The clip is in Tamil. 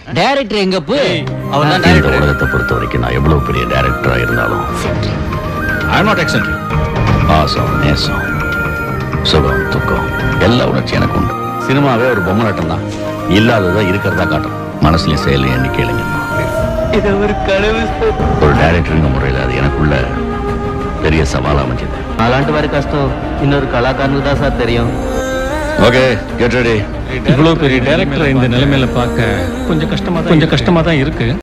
டைரக்டர் எங்க பு அவர் தான் இந்த டைரக்டர் உலகத்தை பொறுத்த வரைக்கும் நான் எவ்வளவு பெரிய டைரக்டரா இருந்தாலும் ஐ நாட் எக்ஸென்ட் பாசம் நேசம் சுகம் துக்கம் எல்லா உணர்ச்சி எனக்கு உண்டு சினிமாவே ஒரு பொம்மலாட்டம் தான் இல்லாததா இருக்கிறதா காட்டும் மனசுலயும் செயலையும் எண்ணி கேளுங்க இது ஒரு கனவு ஒரு டைரக்டருங்க முறையில் அது எனக்குள்ள பெரிய சவாலா அமைஞ்சது అలాంటి వారి కష్టం இன்னொரு கலாக்காரனுக்கு தான் சார் தெரியும் ஓகே கெட் ரெடி இவ்வளவு பெரிய டைரக்டரை இந்த நிலைமையில பார்க்க கொஞ்சம் கஷ்டமா கொஞ்சம் கஷ்டமா தான் இருக்கு